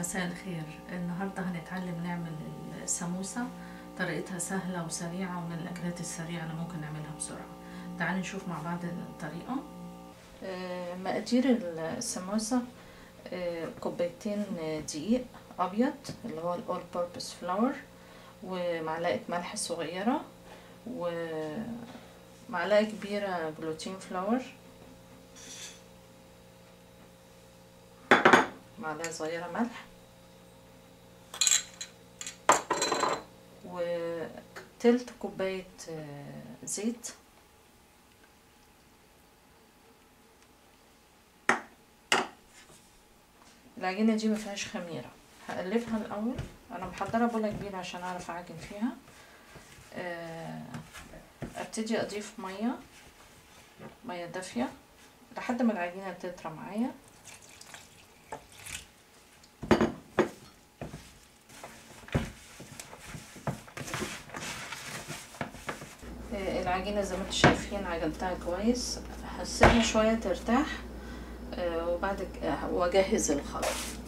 مساء الخير النهاردة هنتعلم نعمل السموسة طريقتها سهلة وسريعة ومن الأكلات السريعة اللي ممكن نعملها بسرعة تعالوا نشوف مع بعض الطريقة آه، مقادير السموسة آه، كوبايتين دقيق أبيض اللي هو الأول بوربس فلاور ومعلقة ملح صغيرة ومعلقة كبيرة جلوتين فلاور معلقة صغيرة ملح وتلت كوباية آه، زيت العجينة دي مفيهاش خميرة هقلبها الأول أنا محضرة بولة كبيرة عشان أعرف أعجن فيها آه، أبتدي أضيف مية مية دافية لحد ما العجينة تطرى معايا آه، العجينة زي ما انتم شايفين عجنتها كويس هسيبها شوية ترتاح آه، وبعد ك- آه، واجهز الخلطة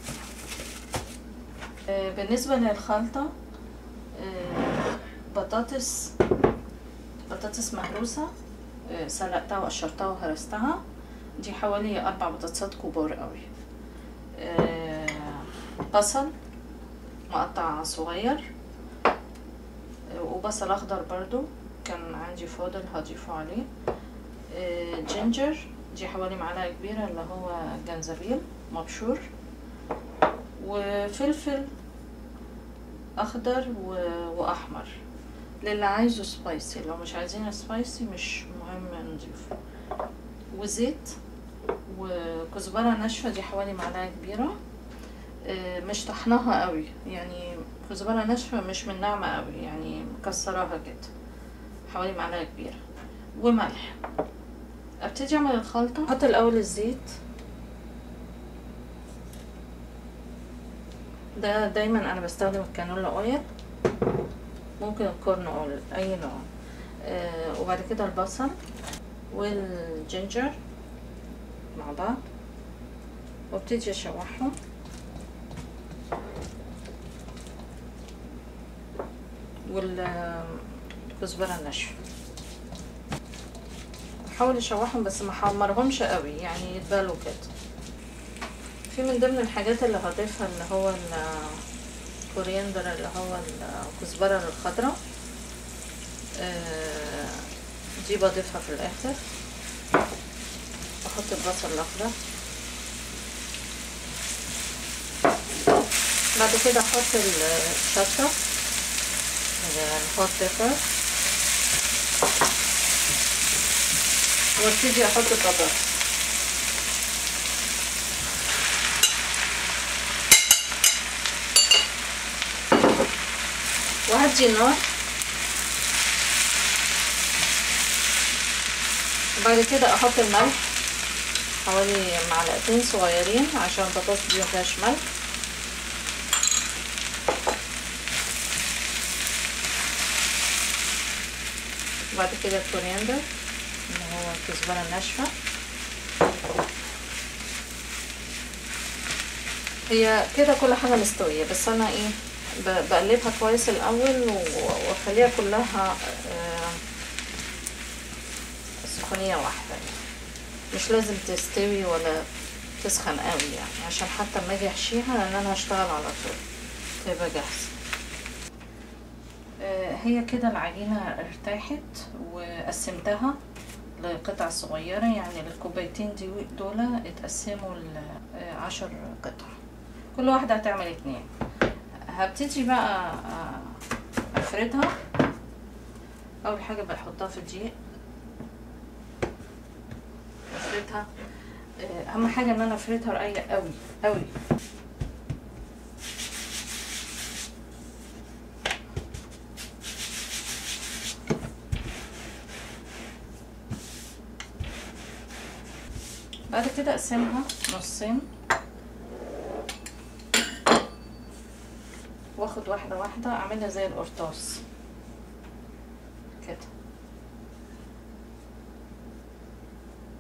آه، بالنسبة للخلطة آه، بطاطس بطاطس مهروسة آه، سلقتها وقشرتها وهرستها دي حوالي أربع بطاطسات كبار قوي آه، بصل مقطع صغير آه، وبصل أخضر برضو كان عندي فاضل هضيفه عليه آه، جينجر دي حوالي معلقة كبيرة اللي هو جنزبيل مبشور وفلفل أخضر و... وأحمر للي عايزه سبايسي لو مش عايزينه سبايسي مش مهم نضيفه وزيت وكزبرة ناشفة دي حوالي معلقة كبيرة آه، مش طحناها قوي يعني كزبرة ناشفة مش من ناعمة قوي يعني مكسراها كده حوالي معلقة كبيرة وملح ابتدي اعمل الخلطة احط الاول الزيت ده دايما انا بستخدم الكانولا اويل ممكن الكورن اويل اي نوع آه وبعد كده البصل والجينجر مع بعض وابتدي اشوحهم والكزبرة الناشفة احاول اشوحهم بس ما احمرهمش قوي يعني يتبالوا كده في من ضمن الحاجات اللي هضيفها اللي هو الكوريندر اللي هو الكزبرة الخضراء آه، دي بضيفها في الاخر احط البصل الاخضر بعد كده احط الشطة الهوت بيبر وابتدي احط البطاطس وهدي النار وبعد كده احط الملح حوالي معلقتين صغيرين عشان البطاطس دي مفيهاش ملح وبعد كده الكورياندر اللي هو الكزبرة الناشفة هي كده كل حاجة مستوية بس أنا إيه ب- بقلبها كويس الأول و- وأخليها كلها آه، سخونية واحدة مش لازم تستوي ولا تسخن قوي يعني عشان حتى اما اجي احشيها لان انا هشتغل على طول تبقى جاهزة آه، هي كده العجينة ارتاحت وقسمتها لقطع صغيرة يعني الكوبايتين دي دول اتقسموا لعشر قطع كل واحدة هتعمل اتنين هبتدي بقى آه، افردها اول حاجة بحطها في الدقيق افردها آه، اهم حاجة ان انا افردها رقيق قوي قوي بعد كده اقسمها نصين واخد واحدة واحدة اعملها زي القرطاس كده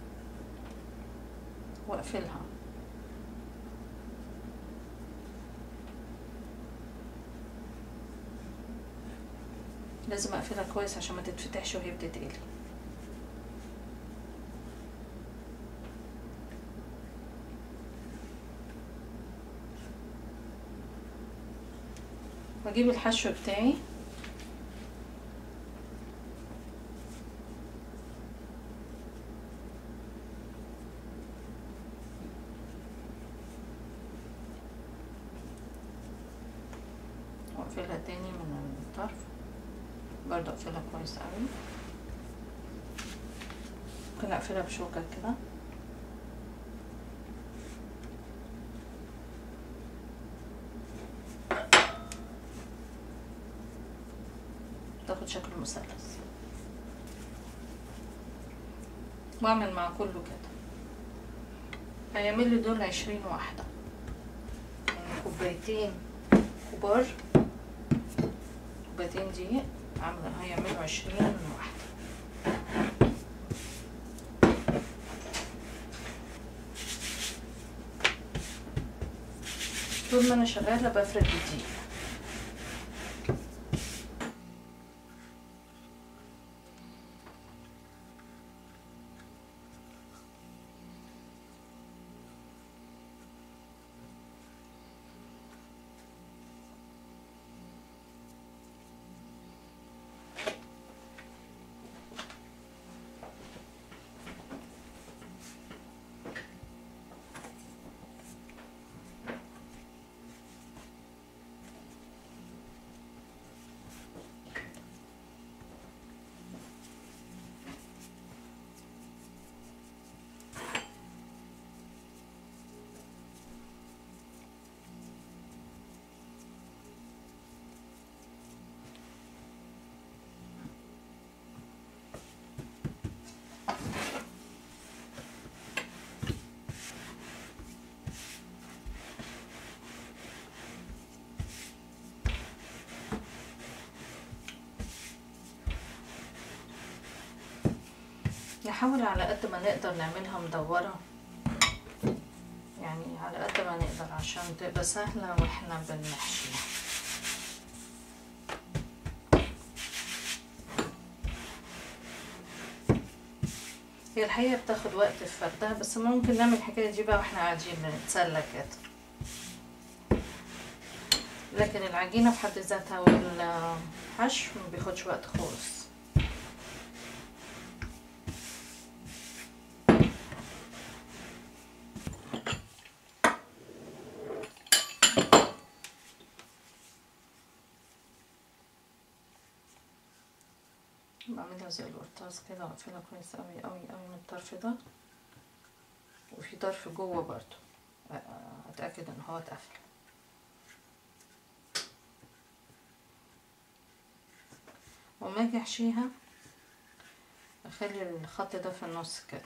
واقفلها لازم اقفلها كويس عشان ما تتفتحش وهي بتتقلي واجيب الحشو بتاعي واقفلها تاني من الطرف برضه اقفلها كويس اوي ممكن اقفلها بشوكة كده تاخد شكل مثلث واعمل مع كله كده هيعمل لي دول عشرين واحدة يعني كوبايتين كبار كوبايتين دقيق عاملة هيعملوا عشرين واحدة طول ما انا شغالة بفرد الدقيق نحاول على قد ما نقدر نعملها مدورة يعني على قد ما نقدر عشان تبقى سهلة واحنا بنحشيها هي الحقيقة بتاخد وقت في فردها بس ممكن نعمل الحكاية دي بقى واحنا قاعدين نتسلى كده لكن العجينة في حد ذاتها والحشو ما بياخدش وقت خالص بعملها زي القرطاس كده واقفلها كويس اوي اوي اوي من الطرف ده وفي طرف جوه برضو اتاكد ان هو اتقفل وما اجي احشيها اخلي الخط ده في النص كده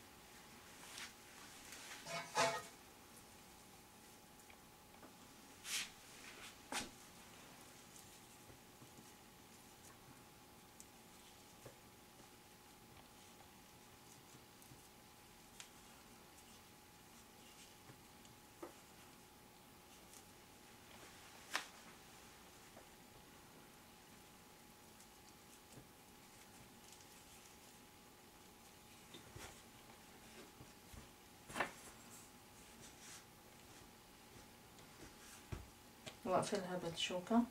واقفلها بالشوكة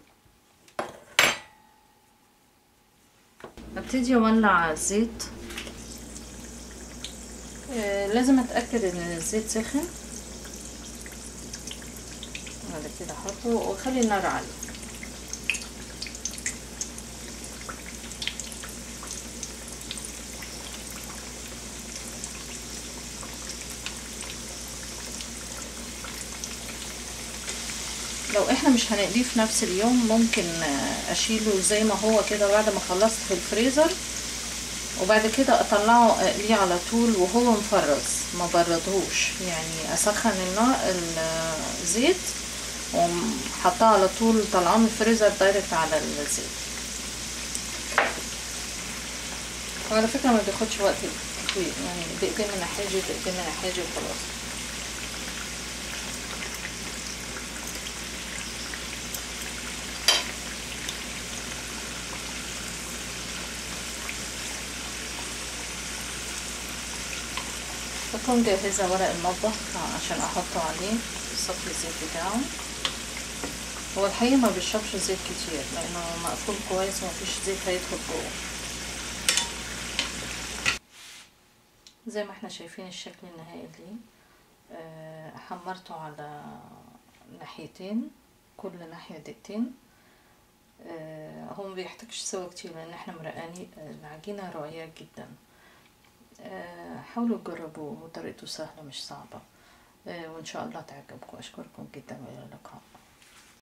ابتدي اولع الزيت آه لازم اتاكد ان الزيت سخن بعد كده احطه واخلي النار عاليه لو احنا مش هنقليه في نفس اليوم ممكن اشيله زي ما هو كده بعد ما خلصت في الفريزر وبعد كده اطلعه اقليه على طول وهو مفرز ما بردهوش يعني اسخن النار الزيت وحطاه على طول طلعاه من الفريزر دايركت على الزيت وعلى فكره ما بياخدش وقت طويل يعني دقيقتين من ناحيه دقيقتين من ناحيه وخلاص بكون جاهزة ورق المطبخ عشان احطه عليه صفي الزيت بتاعه هو الحقيقة ما بيشربش زيت كتير لانه مقفول كويس ومفيش زيت هيدخل جوه زي ما احنا شايفين الشكل النهائي ليه آه، حمرته على ناحيتين كل ناحية دقيقتين آه، هو ما بيحتاجش سوا كتير لان احنا مرقاني العجينة رقيقة جدا آه، حاولوا تجربوا طريقته سهلة مش صعبة آه، وان شاء الله تعجبكم اشكركم جدا والى اللقاء